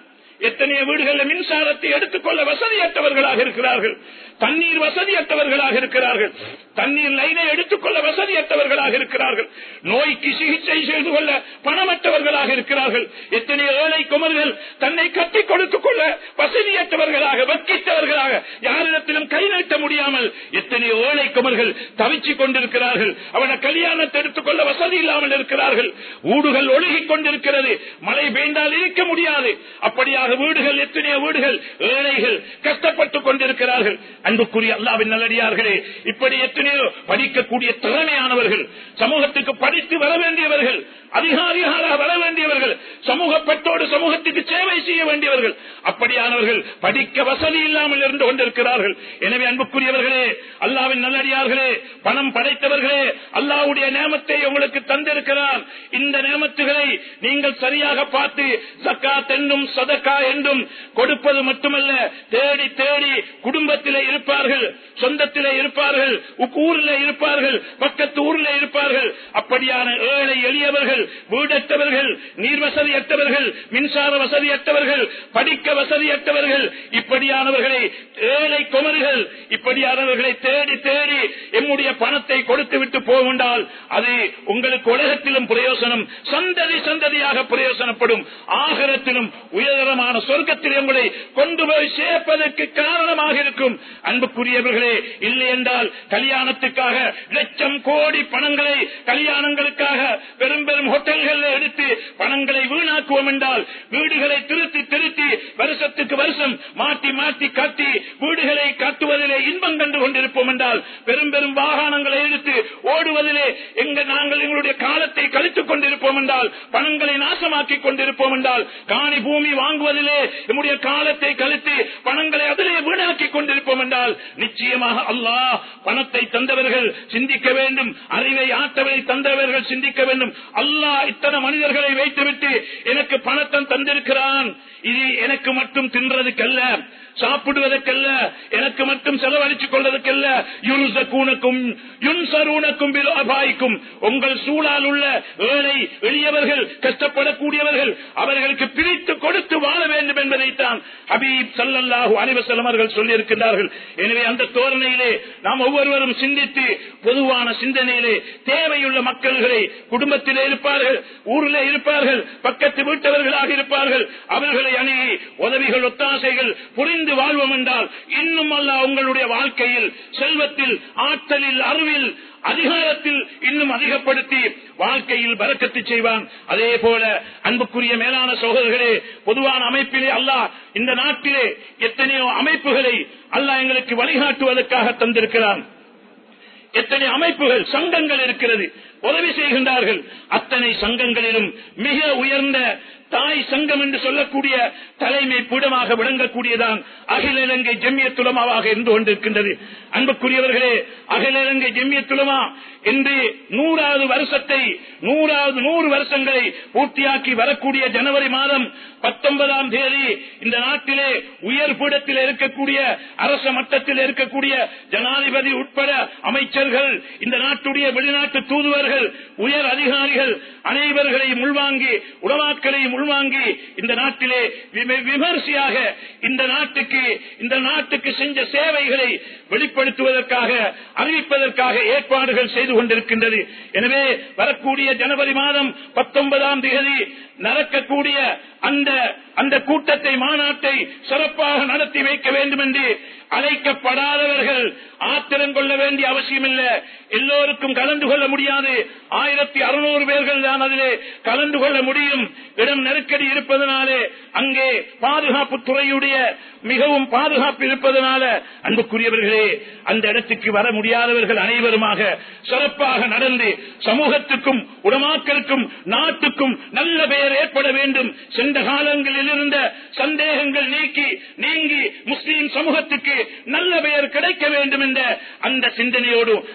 எத்தனையோ வீடுகளில் மின்சாரத்தை எடுத்துக்கொள்ள வசதியற்றவர்களாக இருக்கிறார்கள் தண்ணீர் வசதியற்றவர்களாக இருக்கிறார்கள் தண்ணீர் லைனை எடுத்துக்கொள்ள வசதியற்றவர்களாக இருக்கிறார்கள் நோய்க்கு சிகிச்சை செய்து கொள்ள பணமற்றவர்களாக இருக்கிறார்கள் எத்தனையோ ஏழை குமர்கள் தன்னை கட்டிக் கொடுத்துக் கொள்ள வசதியற்றவர்களாக வக்கித்தவர்களாக யாரிடத்திலும் கை நீட்ட முடியாமல் எத்தனையோ ஏழை குமர்கள் தவிச்சுக் கொண்டிருக்கிறார்கள் அவனை கல்யாணத்தை எடுத்துக்கொள்ள வசதி இல்லாமல் இருக்கிறார்கள் ஊடுகள் ஒழுகிக் கொண்டிருக்கிறது மழை பெய்ந்தால் இருக்க முடியாது அப்படியாக வீடுகள் எத்தனையோ வீடுகள் ஏழைகள் கஷ்டப்பட்டுக் கொண்டிருக்கிறார்கள் அன்புக்குரிய அல்லாவின் நல்லடியார்களே இப்படி எத்தனையோ படிக்கக்கூடிய திறமையானவர்கள் சமூகத்துக்கு படித்து வர வேண்டியவர்கள் அதிகாரிகளாக வர வேண்டியவர்கள் சமூகப்பட்டோடு சமூகத்துக்கு சேவை செய்ய வேண்டியவர்கள் அப்படியானவர்கள் படிக்க வசதி இல்லாமல் இருந்து கொண்டிருக்கிறார்கள் எனவே அன்புக்குரியவர்களே அல்லாவின் நல்லடியார்களே பணம் படைத்தவர்களே அல்லாவுடைய நேமத்தை உங்களுக்கு தந்திருக்கிறார் இந்த நேமத்துகளை நீங்கள் சரியாக பார்த்து சக்காத் என்றும் சதக்கா என்றும் கொடுப்பது மட்டுமல்ல தேடி தேடி குடும்பத்திலே இருப்பார்கள் சொந்தத்திலே இருப்பார்கள் ஊரில் இருப்பார்கள் பக்கத்து ஊரில் இருப்பார்கள் அப்படியான ஏழை எளியவர்கள் வீடற்றவர்கள் நீர் வசதியற்றவர்கள் மின்சார வசதியற்றவர்கள் படிக்க வசதியற்றவர்கள் இப்படியானவர்களை ஏழை குமர்கள் இப்படியானவர்களை தேடி தேடி எம்முடைய பணத்தை கொடுத்து விட்டு போகின்றால் அது உங்களுக்கு உலகத்திலும் பிரயோசனம் சந்ததி சந்ததியாக பிரயோசனப்படும் ஆகரத்திலும் உயர்தரமான சொர்க்கத்தில் உங்களை கொண்டு போய் சேர்ப்பதற்கு காரணமாக இருக்கும் அன்புக்குரியவர்களே இல்லை என்றால் கல்யாணத்துக்காக லட்சம் கோடி பணங்களை கல்யாணங்களுக்காக பெரும் பெரும் ஹோட்டல்கள் எடுத்து பணங்களை வீணாக்குவோம் என்றால் வீடுகளை திருத்தி திருத்தி வருஷத்துக்கு வருஷம் மாற்றி மாற்றி கட்டி வீடுகளை கட்டுவதிலே இன்பம் கண்டு கொண்டிருப்போம் என்றால் பெரும் பெரும் வாகனங்களை எடுத்து ஓடுவதிலே எங்க நாங்கள் எங்களுடைய காலத்தை கழித்துக் கொண்டிருப்போம் என்றால் பணங்களை நாசமாக்கி கொண்டிருப்போம் என்றால் காணி பூமி வாங்குவதிலே நம்முடைய காலத்தை கழித்து பணங்களை அதிலே வீணாக்கி கொண்டிருப்போம் என்றால் நிச்சயமாக அல்லாஹ் பணத்தை தந்தவர்கள் சிந்திக்க வேண்டும் அறிவை ஆற்றவை தந்தவர்கள் சிந்திக்க வேண்டும் அல்லாஹ் இத்தனை மனிதர்களை வைத்துவிட்டு எனக்கு பணத்தம் தந்திருக்கிறான் இது எனக்கு மட்டும் தின்றதுக்கல்ல சாப்பிடுவதற்கல்ல எனக்கு மட்டும் செலவழித்துக் கொள்வதற்கல்ல யுன்சக்கூனக்கும் யுன்சரூனக்கும் அபாய்க்கும் உங்கள் சூழால் உள்ள ஏழை எளியவர்கள் கஷ்டப்படக்கூடியவர்கள் அவர்களுக்கு பிரித்து கொடுத்து வாழ வேண்டும் என்பதைத்தான் ஹபீப் சல்லல்லாஹு அலிவசல்லம் அவர்கள் சொல்லியிருக்கிறார்கள் எனவே அந்த தோரணையிலே நாம் ஒவ்வொருவரும் சிந்தித்து பொதுவான சிந்தனையிலே தேவையுள்ள மக்கள்களை குடும்பத்திலே இருப்பார்கள் ஊரிலே இருப்பார்கள் பக்கத்து வீட்டவர்களாக இருப்பார்கள் அவர்களை அணுகி உதவிகள் ஒத்தாசைகள் புரிந்து வாழ்வோம் என்றால் இன்னும் அல்ல உங்களுடைய வாழ்க்கையில் செல்வத்தில் ஆற்றலில் அறிவில் அதிகாரத்தில் இன்னும் அதிகப்படுத்தி வாழ்க்கையில் பறக்கத்து செய்வான் அதே போல அன்புக்குரிய மேலான சகோதரர்களே பொதுவான அமைப்பிலே அல்லாஹ் இந்த நாட்டிலே எத்தனையோ அமைப்புகளை அல்லாஹ் எங்களுக்கு வழிகாட்டுவதற்காக தந்திருக்கிறான் எத்தனை அமைப்புகள் சங்கங்கள் இருக்கிறது உதவி செய்கின்றார்கள் அத்தனை சங்கங்களிலும் மிக உயர்ந்த தாய் சங்கம் என்று சொல்லக்கூடிய தலைமை பீடமாக விளங்கக்கூடியதான் அகில இலங்கை ஜெம்மியத்துலமாவாக இருந்து கொண்டிருக்கின்றது அன்புக்குரியவர்களே அகில இலங்கை ஜெம்மியத்துலமா என்று நூறாவது வருஷத்தை நூறாவது நூறு வருஷங்களை பூர்த்தியாக்கி வரக்கூடிய ஜனவரி மாதம் பத்தொன்பதாம் தேதி இந்த நாட்டிலே உயர் பீடத்தில் இருக்கக்கூடிய அரச மட்டத்தில் இருக்கக்கூடிய ஜனாதிபதி உட்பட அமைச்சர்கள் இந்த நாட்டுடைய வெளிநாட்டு தூதுவர்கள் உயர் அதிகாரிகள் அனைவர்களையும் உள்வாங்கி உளவாக்களையும் உள்வாங்கி இந்த நாட்டிலே விமர்சையாக இந்த நாட்டுக்கு இந்த நாட்டுக்கு செஞ்ச சேவைகளை வெளிப்படுத்துவதற்காக அறிவிப்பதற்காக ஏற்பாடுகள் செய்து கொண்டிருக்கின்றது எனவே வரக்கூடிய ஜனவரி மாதம் பத்தொன்பதாம் தேதி நடக்கக்கூடிய அந்த அந்த கூட்டத்தை மாநாட்டை சிறப்பாக நடத்தி வைக்க வேண்டும் என்று அழைக்கப்படாதவர்கள் ஆத்திரம் கொள்ள வேண்டிய அவசியம் இல்லை எல்லோருக்கும் கலந்து கொள்ள முடியாது ஆயிரத்தி அறுநூறு பேர்கள் தான் அதிலே கலந்து கொள்ள முடியும் இடம் நெருக்கடி இருப்பதனாலே அங்கே பாதுகாப்பு துறையுடைய மிகவும் பாதுகாப்பு இருப்பதனால அன்புக்குரியவர்களே அந்த இடத்துக்கு வர முடியாதவர்கள் அனைவருமாக சிறப்பாக நடந்து சமூகத்துக்கும் உடமாக்களுக்கும் நாட்டுக்கும் நல்ல பெயர் ஏற்பட வேண்டும் சென்ற காலங்களில் இருந்த சந்தேகங்கள் நீக்கி நீங்கி முஸ்லீம் சமூகத்துக்கு நல்ல பெயர் கிடைக்க வேண்டும் என்ற அந்த சிந்தனையோடு அனைவரும்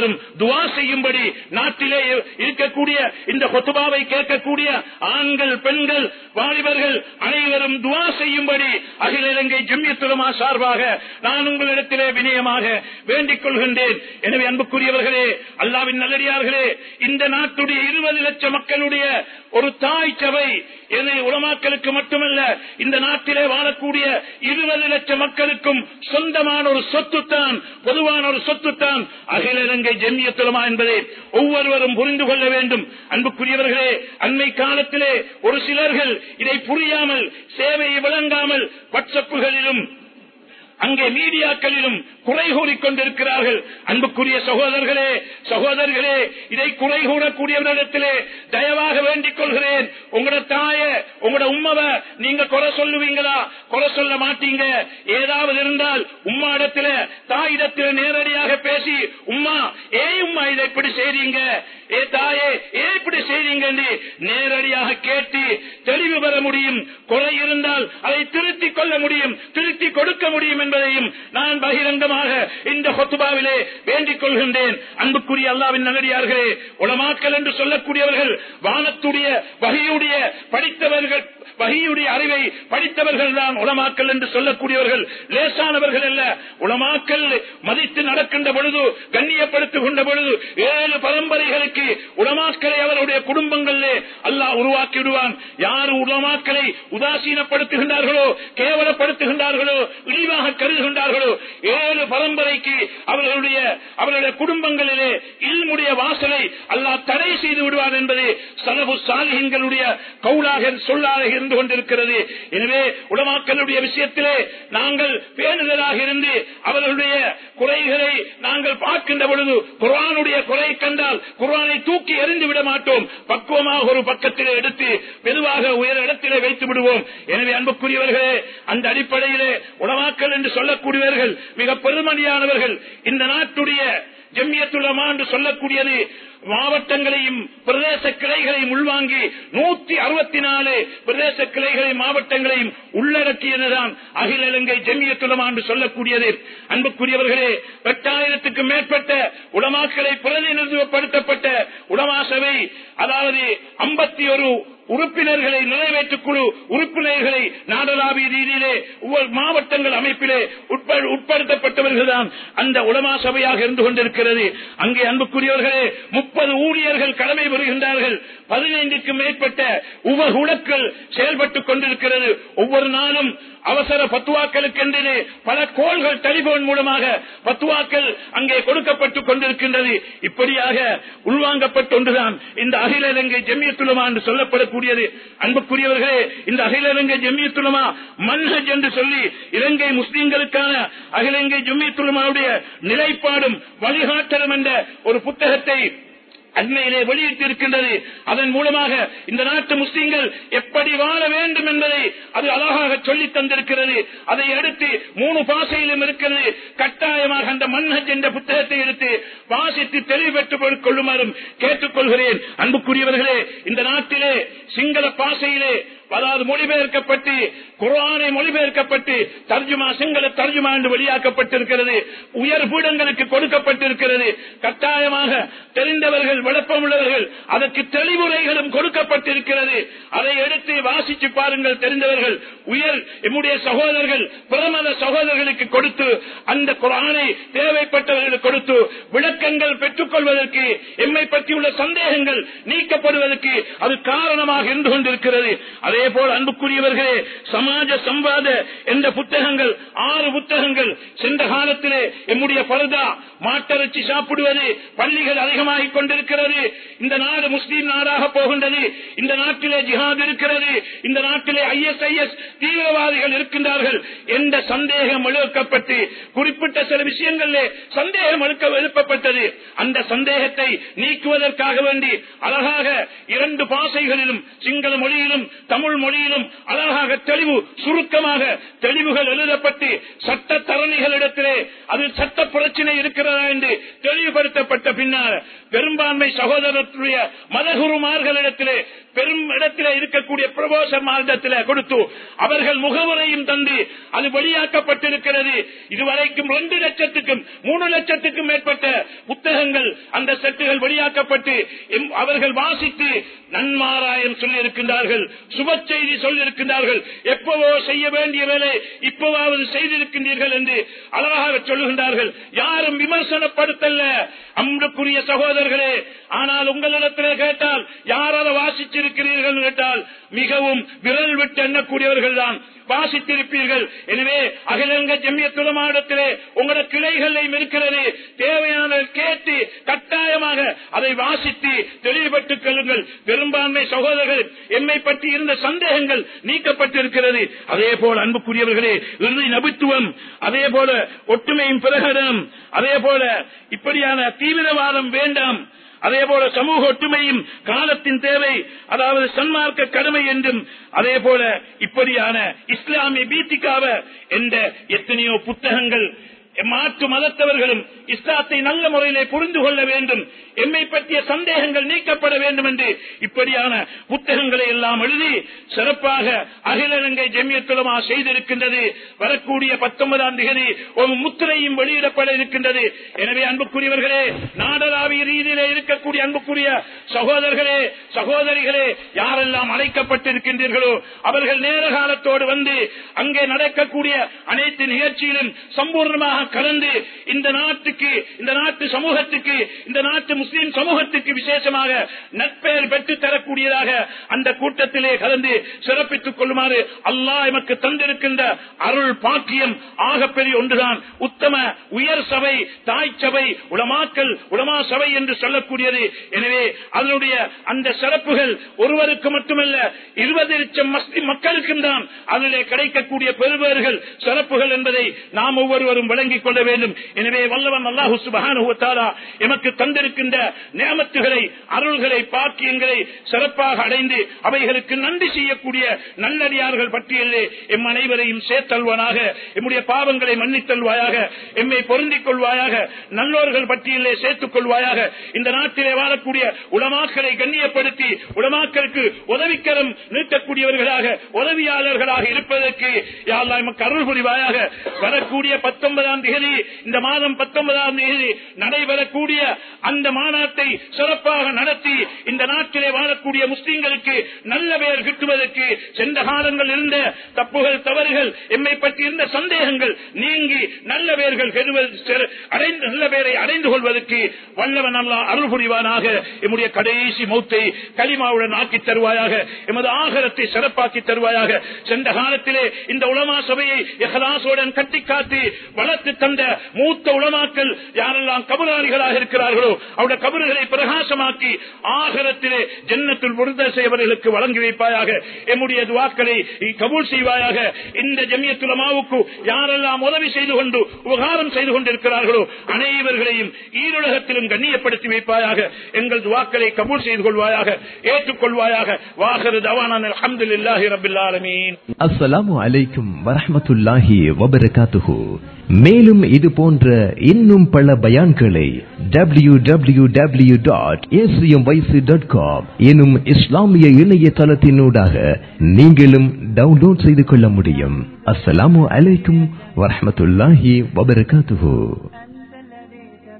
அனைவரும் துவா செய்யும்படி நாட்டிலே இருக்கக்கூடிய இந்த கொத்துபாவை கேட்கக்கூடிய ஆண்கள் பெண்கள் வாலிபர்கள் அனைவரும் துவா செய்யும்படி அகில இலங்கை ஜம்யத்துலமா சார்பாக நான் உங்களிடத்திலே வினயமாக வேண்டிக் கொள்கின்றேன் எனவே அன்புக்குரியவர்களே அல்லாவின் நல்லடியார்களே இந்த நாட்டுடைய இருபது லட்சம் மக்களுடைய ஒரு தாய் சபை என உலமாக்களுக்கு மட்டுமல்ல இந்த நாட்டிலே வாழக்கூடிய இருபது லட்சம் மக்களுக்கும் சொந்தமான ஒரு சொத்துத்தான் பொதுவான ஒரு சொத்துத்தான் அகில இலங்கை ஜெமியத்துலமா என்பதை ஒவ்வொருவரும் புரிந்து கொள்ள வேண்டும் அன்புக்குரியவர்களே அண்மை காலத்திலே ஒரு சிலர்கள் இதை புரியாமல் சேவையை விளங்காமல் வாட்ஸ்அப்புகளிலும் அங்கே மீடியாக்களிலும் குறை கூறிக்கொண்டிருக்கிறார்கள் அன்புக்குரிய சகோதரர்களே சகோதரர்களே இதை குறை கூறக்கூடியவரிடத்திலே தயவாக வேண்டிக் கொள்கிறேன் உங்களோட தாய உங்களோட உம்மவ நீங்க குறை சொல்லுவீங்களா குறை சொல்ல மாட்டீங்க ஏதாவது இருந்தால் உம்மா இடத்துல தாயிடத்தில் நேரடியாக பேசி உம்மா ஏ உம்மா இதை இப்படி செய்றீங்க ஏ தாயே ஏ இப்படி செய்றீங்க என்று நேரடியாக கேட்டு தெளிவு பெற முடியும் குறை இருந்தால் அதை திருத்திக் கொள்ள முடியும் திருத்தி கொடுக்க முடியும் என்பதையும் நான் பகிரங்கமாக இந்த ஹொத்துபாவிலே வேண்டிக் கொள்கின்றேன் அன்புக்குரிய அல்லாவின் நகரியார்களே உளமாக்கல் என்று சொல்லக்கூடியவர்கள் வானத்துடைய வகையுடைய படித்தவர்கள் வகையுடைய அறிவை படித்தவர்கள் தான் உளமாக்கல் என்று சொல்லக்கூடியவர்கள் லேசானவர்கள் அல்ல உளமாக்கல் மதித்து நடக்கின்ற பொழுது கண்ணியப்படுத்துகின்ற பொழுது ஏழு பரம்பரைகளுக்கு உளமாக்கலை அவருடைய குடும்பங்களிலே அல்லாஹ் உருவாக்கி விடுவான் யார் உலமாக்களை உதாசீனப்படுத்துகின்றார்களோ கேவலப்படுத்துகின்றார்களோ இழிவாக கருதுகின்றார்களோ ஏழு பரம்பரைக்கு அவர்களுடைய அவர்களுடைய குடும்பங்களிலே இல்முடைய வாசலை அல்லாஹ் தடை செய்து விடுவார் என்பது சலபு சாலிகளுடைய கவுலாக சொல்லாக இருந்து கொண்டிருக்கிறது எனவே உலமாக்களுடைய விஷயத்திலே நாங்கள் பேணுதலாக இருந்து அவர்களுடைய குறைகளை நாங்கள் பார்க்கின்ற பொழுது குரானுடைய குறை கண்டால் குரானை தூக்கி எறிந்து விட மாட்டோம் பக்குவமாக ஒரு பக்கத்திலே எடுத்து மெதுவாக உயர் இடத்திலே வைத்து விடுவோம் எனவே அன்புக்குரியவர்களே அந்த அடிப்படையிலே உலமாக்கல் என்று சொல்லக்கூடியவர்கள் மிக பெருமதியானவர்கள் இந்த நாட்டுடைய ஜெம்யத்துலமா என்று சொல்லக்கூடியது மாவட்டங்களையும் பிரதேச கிளைகளையும் உள்வாங்கி நூத்தி அறுபத்தி நாலு பிரதேச கிளைகளையும் மாவட்டங்களையும் உள்ளடக்கியதுதான் அகில இலங்கை ஜெமியத்துலமா என்று சொல்லக்கூடியது அன்புக்குரியவர்களே எட்டாயிரத்துக்கும் மேற்பட்ட உலமாக்களை பிரதிநிதித்துவப்படுத்தப்பட்ட உலமா சபை அதாவது ஐம்பத்தி ஒரு உறுப்பினர்களை நிறைவேற்றுக் குழு உறுப்பினர்களை நாடளாவிய ரீதியிலே ஒவ்வொரு மாவட்டங்கள் அமைப்பிலே உட்படுத்தப்பட்டவர்கள் தான் அந்த உலமா சபையாக இருந்து கொண்டிருக்கிறது அங்கே அன்புக்குரியவர்களே முப்பது ஊழியர்கள் கடமை வருகின்றார்கள் பதினைந்துக்கும் மேற்பட்ட உவகுழக்கள் செயல்பட்டுக் கொண்டிருக்கிறது ஒவ்வொரு நாளும் அவசர பத்துவாக்களுக்கென்றே பல கோள்கள் டெலிபோன் மூலமாக பத்துவாக்கள் அங்கே கொடுக்கப்பட்டுக் கொண்டிருக்கின்றது இப்படியாக உள்வாங்கப்பட்ட ஒன்றுதான் இந்த அகில இலங்கை ஜெமியத்துலமா என்று சொல்லப்படக்கூடியது அன்புக்குரியவர்களே இந்த அகில இலங்கை ஜெமியத்துலமா மன்ஹஜ் என்று சொல்லி இலங்கை முஸ்லிம்களுக்கான அகில இலங்கை ஜெமியத்துலமாவுடைய நிலைப்பாடும் வழிகாட்டலும் என்ற ஒரு புத்தகத்தை அண்மையிலே வெளியிட்டிருக்கின்றது அதன் மூலமாக இந்த நாட்டு முஸ்லீம்கள் எப்படி வாழ வேண்டும் என்பதை அது அழகாக சொல்லி தந்திருக்கிறது அதை அடுத்து மூணு பாசையிலும் இருக்கிறது கட்டாயமாக அந்த மன்ஹஜ் என்ற புத்தகத்தை எடுத்து வாசித்து தெளிவு பெற்றுக் கொள்ளுமாறும் கேட்டுக்கொள்கிறேன் அன்புக்குரியவர்களே இந்த நாட்டிலே சிங்கள பாசையிலே அதாவது மொழிபெயர்க்கப்பட்டு குரானை மொழிபெயர்க்கப்பட்டு தர்ஜுமா சிங்கள தர்ஜுமா என்று வெளியாக்கப்பட்டிருக்கிறது உயர் பீடங்களுக்கு கொடுக்கப்பட்டிருக்கிறது கட்டாயமாக தெரிந்தவர்கள் விளப்பம் உள்ளவர்கள் அதற்கு தெளிவுரைகளும் கொடுக்கப்பட்டிருக்கிறது அதை எடுத்து வாசிச்சு பாருங்கள் தெரிந்தவர்கள் உயர் எம்முடைய சகோதரர்கள் பிரமத சகோதரர்களுக்கு கொடுத்து அந்த குரானை தேவைப்பட்டவர்களுக்கு கொடுத்து விளக்கங்கள் பெற்றுக் கொள்வதற்கு எம்மை பற்றியுள்ள சந்தேகங்கள் நீக்கப்படுவதற்கு அது காரணமாக இருந்து கொண்டிருக்கிறது அதே போல் அன்புக்குரியவர்களே சமாஜ சம்பாத என்ற புத்தகங்கள் ஆறு புத்தகங்கள் சென்ற காலத்திலே எம்முடைய பருதா மாட்டிறைச்சி சாப்பிடுவது பள்ளிகள் அதிகமாகிக் கொண்டிருக்கிறது இந்த நாடு முஸ்லீம் நாடாக போகின்றது இந்த நாட்டிலே ஜிஹாத் இருக்கிறது இந்த நாட்டிலே ஐஎஸ்ஐஎஸ் தீவிரவாதிகள் இருக்கின்றார்கள் என்ற சந்தேகம் எழுக்கப்பட்டு குறிப்பிட்ட சில விஷயங்களிலே சந்தேகம் எழுக்க எழுப்பப்பட்டது அந்த சந்தேகத்தை நீக்குவதற்காக வேண்டி அழகாக இரண்டு பாசைகளிலும் சிங்கள மொழியிலும் தமிழ் தமிழ் மொழியிலும் அழகாக தெளிவு சுருக்கமாக தெளிவுகள் எழுதப்பட்டு சட்ட தரணிகளிடத்திலே அதில் சட்ட பிரச்சனை இருக்கிறதா என்று தெளிவுபடுத்தப்பட்ட பின்னால் பெரும்பான்மை சகோதரத்துடைய மதகுருமார்களிடத்திலே பெரும் இடத்திலே இருக்கக்கூடிய பிரபோசர் மார்க்கத்திலே கொடுத்து அவர்கள் முகமுறையும் தந்து அது வெளியாக்கப்பட்டிருக்கிறது இதுவரைக்கும் ரெண்டு லட்சத்துக்கும் மூணு லட்சத்துக்கும் மேற்பட்ட புத்தகங்கள் அந்த செட்டுகள் வெளியாக்கப்பட்டு எம்- அவர்கள் வாசித்து நன்மாராயம் சொல்லி இருக்கின்றார்கள் சுப செய்தி சொல்லி இருக்கின்றார்கள் எப்பவோ செய்ய வேண்டிய வேலை இப்பவாவது செய்திருக்கின்றீர்கள் என்று அழகாக சொல்லுகின்றார்கள் யாரும் விமர்சனப்படுத்தல்ல அன்புக்குரிய சகோதரர்களே ஆனால் உங்களிடத்திலே கேட்டால் யார் அதை வாசிச்சிருக்கிறீர்கள் கேட்டால் மிகவும் விரல் விட்டு எண்ணக்கூடியவர்கள் தான் வாசித்திருப்பீர்கள் எனவே அகிலங்க ஜம்மியத்துலமாடத்திலே உங்களோட கிளைகளையும் இருக்கிறது தேவையான கேட்டு கட்டாயமாக அதை வாசித்து தெளிவுபட்டுக் கொள்ளுங்கள் பெரும்பான்மை சகோதரர்கள் எம்மை பற்றி இருந்த சந்தேகங்கள் நீக்கப்பட்டிருக்கிறது அதே போல அன்புக்குரியவர்களே இறுதி நபித்துவம் அதே போல ஒற்றுமையும் பிரகடனம் அதே போல இப்படியான தீவிரவாதம் வேண்டாம் அதே போல சமூக ஒற்றுமையும் காலத்தின் தேவை அதாவது சன்மார்க்க கடமை என்றும் அதே போல இப்படியான இஸ்லாமிய பீத்திக்காவ என்ற எத்தனையோ புத்தகங்கள் மாற்று மதத்தவர்களும் இஸ்லாத்தை நல்ல முறையிலே புரிந்து கொள்ள வேண்டும் எம்மை பற்றிய சந்தேகங்கள் நீக்கப்பட வேண்டும் என்று இப்படியான புத்தகங்களை எல்லாம் எழுதி சிறப்பாக அகிலரங்கை ஜெமியத்துலமா செய்திருக்கின்றது வரக்கூடிய பத்தொன்பதாம் தேதி ஒரு முத்திரையும் வெளியிடப்பட இருக்கின்றது எனவே அன்புக்குரியவர்களே நாடளாவிய ரீதியிலே இருக்கக்கூடிய அன்புக்குரிய சகோதரர்களே சகோதரிகளே யாரெல்லாம் அழைக்கப்பட்டிருக்கின்றீர்களோ அவர்கள் நேர காலத்தோடு வந்து அங்கே நடக்கக்கூடிய அனைத்து நிகழ்ச்சியிலும் சம்பூர்ணமாக கலந்து இந்த நாட்டுக்கு இந்த நாட்டு சமூகத்துக்கு இந்த நாட்டு முஸ்லிம் சமூகத்துக்கு விசேஷமாக நற்பெயர் பெற்றுத் தரக்கூடியதாக அந்த கூட்டத்திலே கலந்து சிறப்பித்துக் கொள்ளுமாறு அல்லாஹ் எமக்கு தந்திருக்கின்ற அருள் பாக்கியம் ஆகப்பெரிய ஒன்றுதான் உத்தம உயர் சபை தாய் சபை உலமாக்கல் உலமா சபை என்று சொல்லக்கூடியது எனவே அதனுடைய அந்த சிறப்புகள் ஒருவருக்கு மட்டுமல்ல இருபது லட்சம் முஸ்லிம் மக்களுக்கும் தான் அதிலே கிடைக்கக்கூடிய பெறுபேறுகள் சிறப்புகள் என்பதை நாம் ஒவ்வொருவரும் விளங்கிக் கொள்ள வேண்டும் எனவே வல்லவன் அல்லாஹு சுபஹானஹு வ தஆலா எமக்கு தந்திருக்கின்ற நியமத்துகளை அருள்களை பாக்கியங்களை சிறப்பாக அடைந்து அவைகளுக்கு நன்றி செய்யக்கூடிய நல்லடியார்கள் பட்டியலே எம் அனைவரையும் சேர்த்தல்வனாக எம்முடைய பாவங்களை மன்னித்தல்வாயாக எம்மை பொருந்திக் கொள்வாயாக நல்லோர்கள் பட்டியலே சேர்த்துக் கொள்வாயாக இந்த நாட்டிலே வாழக்கூடிய உலமாக்களை கண்ணியப்படுத்தி உலமாக்களுக்கு உதவிக்கரம் நீட்டக்கூடியவர்களாக உதவியாளர்களாக இருப்பதற்கு யாழ்லா எமக்கு அருள் புரிவாயாக வரக்கூடிய பத்தொன்பதாம் தேதி இந்த மாதம் பத்தொன்பதாம் தேதி நடைபெறக்கூடிய அந்த மாநாட்டை சிறப்பாக நடத்தி இந்த நாட்டிலே வாழக்கூடிய முஸ்லிம்களுக்கு நல்ல பெயர் கிட்டுவதற்கு சென்ற காலங்கள் இருந்த தப்புகள் தவறுகள் எம்மை பற்றி இருந்த சந்தேகங்கள் நீங்கி நல்ல பெயர்கள் பெறுவது சிற- அடைந்து நல்ல பெயரை அடைந்து கொள்வதற்கு வல்லவன் அல்லா அருள் புரிவானாக எம்முடைய கடைசி மௌத்தை களிமாவுடன் ஆக்கி தருவாயாக எமது ஆகரத்தை சிறப்பாக்கி தருவாயாக சென்ற காலத்திலே இந்த உலமா சபையை எஹலாசுடன் கட்டி காத்து வளர்த்து தந்த மூத்த உலமாக்கள் யாரெல்லாம் கபுராளிகளாக இருக்கிறார்களோ அவருடைய கபறுகளை பிரகாசமாக்கி ஆகரத்திலே ஜன்னத்துள் முருந்த செய்வர்களுக்கு வழங்கி வைப்பாயாக எம்முடைய துவாக்களை நீ கபூல் செய்வாயாக இந்த ஜமியத்துலமாவுக்கு யாரெல்லாம் உதவி செய்து கொண்டு உபகாரம் செய்து கொண்டிருக்கிறார்களோ அனைவர்களையும் ஈருலகத்திலும் கண்ணியப்படுத்தி வைப்பாயாக எங்கள் துவாக்களை கபூல் செய்து கொள்வாயாக ஏற்றுக்கொள்வாயாக வாகரு தவானான் அல்ஹம்துலில்லாஹி ரபில் ஆலமீன் அஸ்ஸலாமு அலைக்கும் வரஹ்மத்துல்லாஹி வபரகாத்துஹு மேலும் இது போன்ற இன்னும் பல பயான்களை W W W dot dot com எனும் இஸ்லாமிய இணையதளத்தினூடாக நீங்களும் டவுன்லோட் செய்து கொள்ள முடியும் அஸ்ஸலாமு அலைக்கும் வரஹ்மத்துல்லாஹி வபரகாத்துஹு